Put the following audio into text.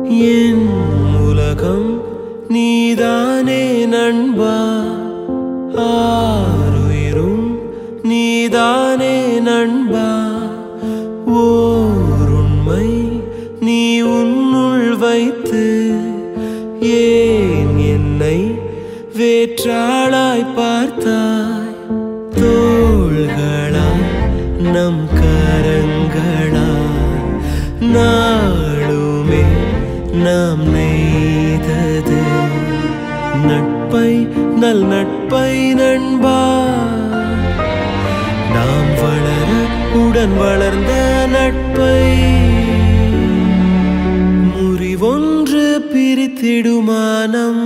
என் உலகம் நீதானே நண்பா ஆருயிரும் நீதானே நண்பா ஓர் உண்மை நீ உன்னுள் வைத்து ஏன் என்னை வேற்றாளாய் பார்த்தாய் தோள்களா நம் கரங்களா நாளுமே நாம் நெய்தது நட்பை நல் நட்பை நண்பா நாம் வளர உடன் வளர்ந்த நட்பை முறிவொன்று பிரித்திடுமானம்